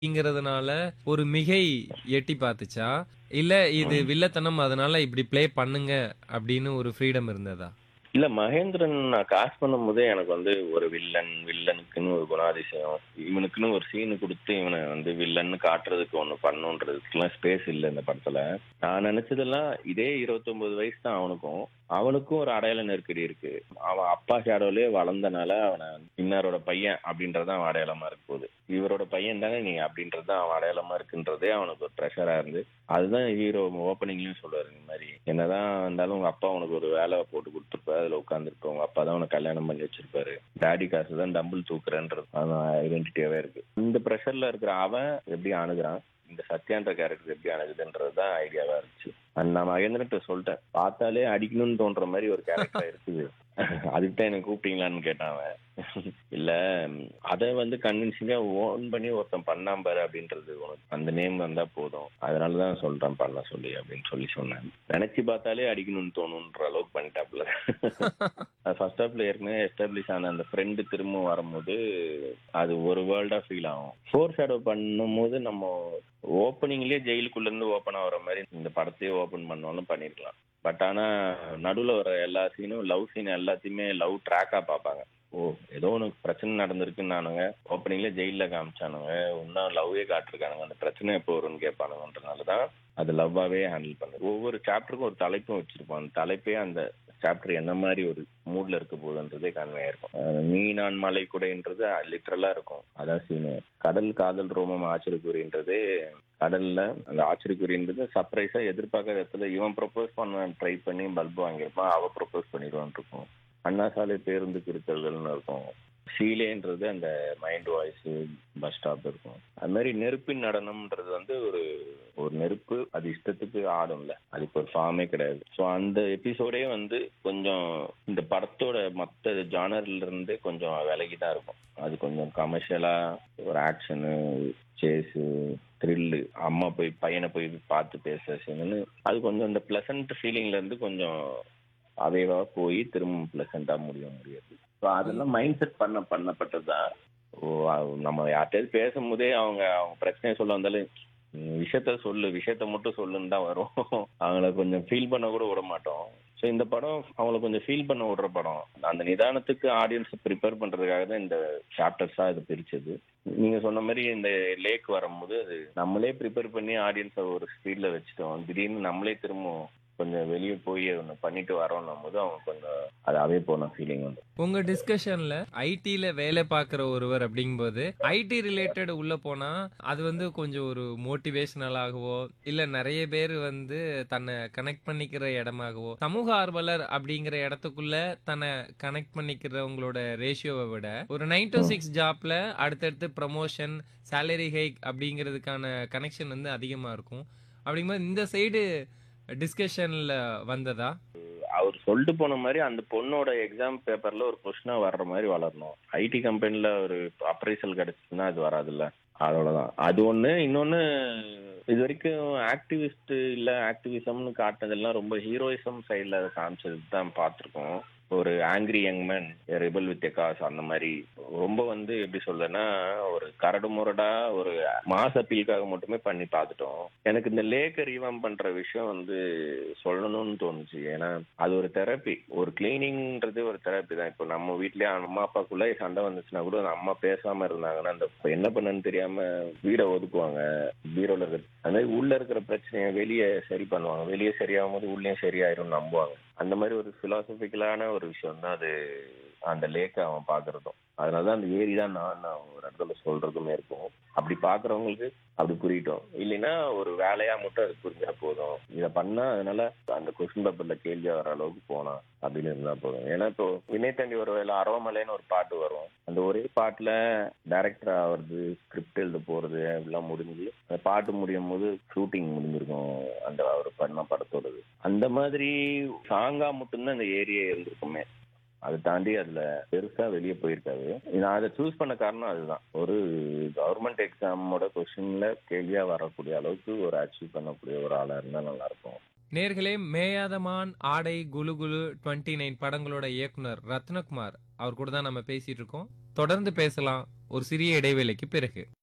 அப்படிங்கிறதுனால ஒரு மிகை எட்டி பார்த்துச்சா? இல்ல இது ம். வில்லத்தனம் அதனால இப்படி ப்ளே பண்ணுங்க அப்படின்னு ஒரு ஃப்ரீடம் இருந்ததா? இல்ல மகேந்திரன் நான் காஸ்ட் பண்ணும்போதே எனக்கு வந்து ஒரு வில்லன் வில்லனுக்குன்னு ஒரு குணாதிசயம் இவனுக்குன்னு ஒரு சீனு கொடுத்து இவனை வந்து வில்லன்னு காட்டுறதுக்கு ஒண்ணு பண்ணுன்றதுக்குலாம் ஸ்பேஸ் இல்லை இந்த படத்துல நான் நினைச்சதெல்லாம் இதே இருபத்தொன்பது வயசு தான் அவனுக்கும் அவனுக்கும் ஒரு அடையாள நெருக்கடி இருக்கு அவன் அப்பா ஷேடோலயே வளர்ந்தனால அவனை இன்னாரோட பையன் அப்படின்றது அவன் அடையாளமா இருக்க போகுது இவரோட பையன் தானே நீ அப்படின்றது தான் அவன் அடையாளமா இருக்குன்றதே அவனுக்கு ஒரு ப்ரெஷரா இருந்து அதுதான் ஹீரோ ஓப்பனிங்லயும் சொல்லுவாரு இந்த மாதிரி என்னதான் இருந்தாலும் உங்க அப்பா உனக்கு ஒரு வேலை போட்டு கொடுத்துருப்பாரு அதுல உட்காந்துருப்ப உங்க அப்பா தான் உனக்கு கல்யாணம் பண்ணி வச்சிருப்பாரு டாடி காசு தான் டம்பிள் தூக்குறேன்றது அவன் ஐடென்டிட்டியாவே இருக்கு இந்த ப்ரெஷர்ல இருக்கிற அவன் எப்படி அணுகுறான் இந்த சத்யான்ற கேரக்டர் எப்படி அணுகுதுன்றது தான் ஐடியாவா இருந்துச்சு அண்ட் நான் மகேந்திரன் சொல்லிட்டேன் பார்த்தாலே அடிக்கணும்னு தோன்ற மாதிரி ஒரு கேரக்டர் இருக்குது அதுக்கு தான் எனக்கு கூப்பிட்டீங்களான்னு கேட்டான் அவன் இல்ல அதை வந்து கன்வின்சிங்கா ஓன் பண்ணி ஒருத்தன் பண்ணாம பாரு அப்படின்றது உனக்கு அந்த நேம் வந்தா போதும் அதனாலதான் சொல்றேன் பண்ண சொல்லி அப்படின்னு சொல்லி சொன்னேன் நினைச்சு பார்த்தாலே அடிக்கணும்னு தோணுன்ற அளவுக்கு பண்ணிட்டாப்ல ஃபர்ஸ்ட் ஹாப்ல ஏற்கனவே எஸ்டாப்ளிஷ் ஆன அந்த ஃப்ரெண்டு திரும்ப வரும்போது அது ஒரு வேர்ல்டா ஃபீல் ஆகும் ஃபோர் ஷேடோ பண்ணும்போது நம்ம ஓப்பனிங்லயே ஜெயிலுக்குள்ள இருந்து ஓப்பன் ஆகுற மாதிரி இந்த படத்தையே ஓப்பன் பண்ணாலும் பண்ணிருக்கலாம் பட் ஆனா நடுவுல வர எல்லா சீனும் லவ் சீன் எல்லாத்தையுமே லவ் ட்ராக்கா பார்ப்பாங்க ஓ ஏதோ உனக்கு பிரச்சனை நடந்திருக்குன்னானுங்க ஓப்பனிங்ல ஜெயில காமிச்சானுங்க இன்னும் லவ்வே காட்டிருக்கானுங்க அந்த பிரச்சனை எப்போ வரும்னு கேட்பானுங்கன்றனாலதான் அது லவ்வாவே ஹேண்டில் பண்ணுது ஒவ்வொரு சாப்டருக்கும் ஒரு தலைப்பும் வச்சிருப்பான் அந்த தலைப்பே அந்த சாப்டர் என்ன மாதிரி ஒரு மூட்ல இருக்க போகுதுன்றதே கன்வே இருக்கும் அஹ் நீ நான் மலை குடைன்றது லிட்டரலா இருக்கும் அதான் சீனு கடல் காதல் ரோமம் ஆச்சரியக்குறின்றது கடல்ல அந்த ஆச்சரியக்குறின்றது சர்ப்ரைஸா எதிர்பார்க்காத இடத்துல இவன் ப்ரொபோஸ் பண்ண ட்ரை பண்ணி பல்ப் வாங்கியிருப்பான் அவ ப்ரொபோஸ் பண்ணிடுவான் இருக்கும் அண்ணா சாலை பேருந்துக்கு இருக்கிறதுன்னு இருக்கும் சீலேன்றது அந்த மைண்ட் வாய்ஸ் பஸ் ஸ்டாப் இருக்கும் அது மாதிரி நெருப்பின் நடனம்ன்றது வந்து ஒரு ஒரு நெருப்பு அது இஷ்டத்துக்கு ஆடும்ல அதுக்கு ஒரு ஃபார்மே கிடையாது ஸோ அந்த எபிசோடே வந்து கொஞ்சம் இந்த படத்தோட மற்ற ஜானர்ல இருந்து கொஞ்சம் விலகி தான் இருக்கும் அது கொஞ்சம் கமர்ஷியலா ஒரு ஆக்ஷனு சேஸு த்ரில்லு அம்மா போய் பையனை போய் பார்த்து பேசுற சீனு அது கொஞ்சம் இந்த பிளசன்ட் ஃபீலிங்ல இருந்து கொஞ்சம் அவைவா போய் திரும்ப பிளசண்டா முடிய முடியாது ஸோ அதெல்லாம் மைண்ட் செட் பண்ண பண்ணப்பட்டதுதான் ஓ அவ- நம்ம யார்கிட்டயாவது பேசும்போதே அவங்க அவங்க பிரச்சனையை சொல்ல வந்தாலும் "நீ விஷயத்த சொல்லு விஷயத்த மட்டும் சொல்லுன்னு தான் வரும் அவங்கள கொஞ்சம் ஃபீல் பண்ண கூட விட மாட்டோம் ஸோ இந்த படம் அவங்கள கொஞ்சம் ஃபீல் பண்ண விடுற படம் அந்த நிதானத்துக்கு ஆடியன்ஸ் ப்ரிப்பேர் பண்றதுக்காக தான் இந்த சாப்டர்ஸா இது பிரிச்சது நீங்க சொன்ன மாதிரி இந்த லேக் வரும்போது அது நம்மளே ப்ரிப்பேர் பண்ணி ஆடியன்ஸை ஒரு ஸ்பீட்ல வச்சுட்டோம் திடீர்னு நம்மளே திரும்ப கொஞ்சம் வெளியே போய் ஒன்று பண்ணிட்டு வரோன்னும் போது அவங்க கொஞ்சம் அதாவே போன ஃபீலிங் வந்து உங்க டிஸ்கஷன்ல ஐடில வேலை பார்க்குற ஒருவர் அப்படிங்கும்போது ஐடி ரிலேட்டட் உள்ள போனா அது வந்து கொஞ்சம் ஒரு மோட்டிவேஷனலாகவோ இல்ல நிறைய பேர் வந்து தன்னை கனெக்ட் பண்ணிக்கிற இடமாகவோ சமூக ஆர்வலர் அப்படிங்கிற இடத்துக்குள்ள தன்னை கனெக்ட் பண்ணிக்கிறவங்களோட ரேஷியோவை விட ஒரு நைன் டு சிக்ஸ் ஜாப்ல அடுத்தடுத்து ப்ரமோஷன் சேலரி ஹைக் அப்படிங்கிறதுக்கான கனெக்ஷன் வந்து அதிகமா இருக்கும் அப்படிங்கும்போது இந்த சைடு டிஸ்கஷன்ல வந்ததா அவர் சொல்லிட்டு போன மாதிரி அந்த பொண்ணோட எக்ஸாம் பேப்பர்ல ஒரு கொஸ்டினா வர்ற மாதிரி வளரணும் ஐடி கம்பெனில ஒரு அப்ரைசல் கிடைச்சுன்னா அது வராதுல்ல அதோடதான் அது ஒண்ணு இன்னொன்னு இது வரைக்கும் ஆக்டிவிஸ்ட் இல்ல ஆக்டிவிசம்னு காட்டினதெல்லாம் ரொம்ப ஹீரோயிசம் சைட்ல காமிச்சது தான் பார்த்துருக்கோம் ஒரு angry young man rebel with cause அந்த மாதிரி ரொம்ப வந்து எப்படி சொல்றேன்னா ஒரு கரடு முரடா ஒரு மாஸ் அப்பீலுக்காக மட்டுமே பண்ணி பார்த்துட்டோம் எனக்கு இந்த லேக்க ரீவாம் பண்ற விஷயம் வந்து சொல்லணும்னு தோணுச்சு ஏன்னா அது ஒரு தெரப்பி ஒரு கிளீனிங்ன்றது ஒரு தெரப்பி தான் இப்போ நம்ம வீட்லயே அம்மா அப்பாக்குள்ள சண்டை வந்துச்சுன்னா கூட அந்த அம்மா பேசாம இருந்தாங்கன்னா அந்த இப்ப என்ன பண்ணன்னு தெரியாம வீடை ஒதுக்குவாங்க பீரோல இருக்கிற அந்த மாதிரி உள்ள இருக்கிற பிரச்சனையை வெளியே சரி பண்ணுவாங்க வெளியே சரியாகும் போது உள்ளேயும் சரியாயிரும் நம்புவாங்க அந்த மாதிரி ஒரு பிலாசபிக்கலான ஒரு விஷயம் தான் அது அந்த லேக்கை அவன் பாக்குறதும் அதனாலதான் அந்த ஏரி தான் நான் நான் ஒரு இடத்துல சொல்றதுமே இருக்கும் அப்படி பாக்குறவங்களுக்கு அப்படி புரியட்டும் இல்லைன்னா ஒரு வேலையா மட்டும் அது புரிஞ்சா போதும் இதை பண்ணா அதனால அந்த கொஸ்டின் பேப்பர்ல கேள்வியா வர அளவுக்கு போனா அப்படின்னு இருந்தா போதும் ஏன்னா இப்போ வினய் தாண்டி ஒரு வேலை அரவமலைன்னு ஒரு பாட்டு வரும் அந்த ஒரே பாட்டுல டைரக்டர் ஆகுறது ஸ்கிரிப்ட் எழுத போறது எல்லாம் முடிஞ்சு அந்த பாட்டு முடியும் போது ஷூட்டிங் முடிஞ்சிருக்கும் அந்த அவர் பண்ண படத்தோடது அந்த மாதிரி சாங்கா மட்டும்தான் அந்த ஏரியா இருந்திருக்குமே அதை தாண்டி அதுல பெருசா வெளியே போயிருக்காது நான் அதை சூஸ் பண்ண காரணம் அதுதான் ஒரு கவர்மெண்ட் எக்ஸாமோட கொஸ்டின்ல கேள்வியா வரக்கூடிய அளவுக்கு ஒரு அச்சீவ் பண்ணக்கூடிய ஒரு ஆளா இருந்தா நல்லா இருக்கும் நேர்களே மேயாதமான் ஆடை குலு குலு டுவெண்ட்டி நைன் படங்களோட இயக்குனர் ரத்னகுமார் அவர் கூட தான் நம்ம பேசிட்டு இருக்கோம் தொடர்ந்து பேசலாம் ஒரு சிறிய இடைவேளைக்கு பிறகு